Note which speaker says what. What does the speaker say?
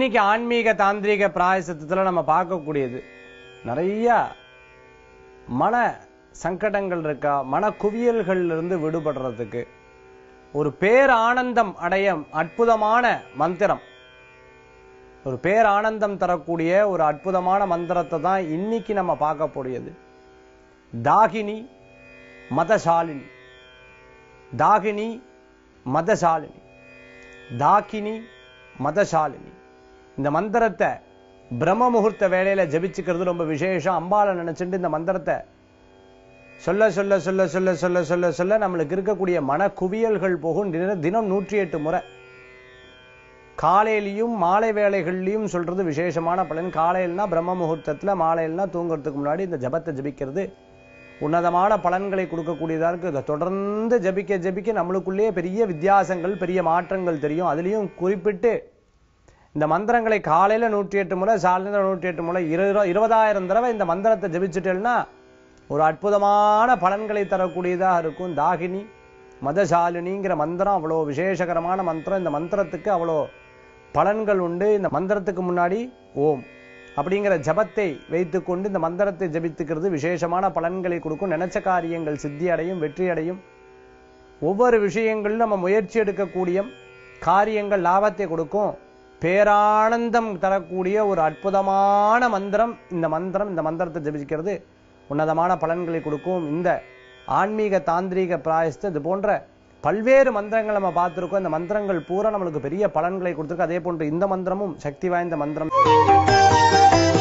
Speaker 1: இன்னைக்கு ஆன்மீக தாந்திரீக பிராயசத்துல நம்ம பார்க்கக்கூடியது நிறைய மன சங்கடங்கள் இருக்கா மன குவியல்கள்ல இருந்து விடுபடுறதுக்கு ஒரு பேர் ஆனந்தம் அடைய அற்புதமான மந்திரம் ஒரு பேர் ஆனந்தம் தரக்கூடிய ஒரு அற்புதமான மந்திரத்தை தான் இன்னைக்கு நம்ம பார்க்கக்கூடியது தாகினி மதசாலினி தாகினி மதசாலினி தாக்கினி மதசாலினி இந்த மந்திரத்தை பிரம்ம முகூர்த்த வேலையில ஜபிச்சுக்கிறது ரொம்ப விசேஷம் அம்பால நினைச்சுட்டு இந்த மந்திரத்தை சொல்ல சொல்ல சொல்ல சொல்ல சொல்ல சொல்ல சொல்ல நம்மளுக்கு இருக்கக்கூடிய மன குவியல்கள் போகும் தினம் தினம் நூற்றி எட்டு முறை காலையிலையும் மாலை வேலைகள்லையும் சொல்றது விசேஷமான பலன் காலையில்னா பிரம்ம முகூர்த்தத்துல மாலையில்னா தூங்குறதுக்கு முன்னாடி இந்த ஜபத்தை ஜபிக்கிறது உன்னதமான பலன்களை கொடுக்கக்கூடியதா இருக்கு இதை தொடர்ந்து ஜபிக்க ஜபிக்க நம்மளுக்குள்ளேயே பெரிய வித்தியாசங்கள் பெரிய மாற்றங்கள் தெரியும் அதுலயும் குறிப்பிட்டு இந்த மந்திரங்களை காலையில நூற்றி எட்டு முறை சாயந்தரம் நூற்றி எட்டு முறை இரு இருபதாயிரம் தடவை இந்த மந்திரத்தை ஜபிச்சுட்டேன்னா ஒரு அற்புதமான பலன்களை தரக்கூடியதாக இருக்கும் தாகினி மதசாலினிங்கிற மந்திரம் அவ்வளோ விசேஷகரமான மந்திரம் இந்த மந்திரத்துக்கு அவ்வளோ பலன்கள் உண்டு இந்த மந்திரத்துக்கு முன்னாடி ஓம் அப்படிங்கிற ஜபத்தை வைத்துக்கொண்டு இந்த மந்திரத்தை ஜபித்துக்கிறது விசேஷமான பலன்களை கொடுக்கும் நினைச்ச காரியங்கள் சித்தி அடையும் வெற்றி அடையும் ஒவ்வொரு விஷயங்களும் நம்ம முயற்சி எடுக்கக்கூடிய காரியங்கள் லாபத்தை கொடுக்கும் பேரானந்தம் தரக்கூடிய ஒரு அற்புதமான மந்திரம் இந்த மந்திரம் இந்த மந்திரத்தை ஜபிக்கிறது உன்னதமான பலன்களை கொடுக்கும் இந்த ஆன்மீக தாந்திரீக பிராயஸ்து இது போன்ற பல்வேறு மந்திரங்கள் நம்ம பார்த்திருக்கோம் இந்த மந்திரங்கள் பூரா நம்மளுக்கு பெரிய பலன்களை கொடுத்திருக்கு அதே போன்று இந்த மந்திரமும் சக்தி வாய்ந்த மந்திரம்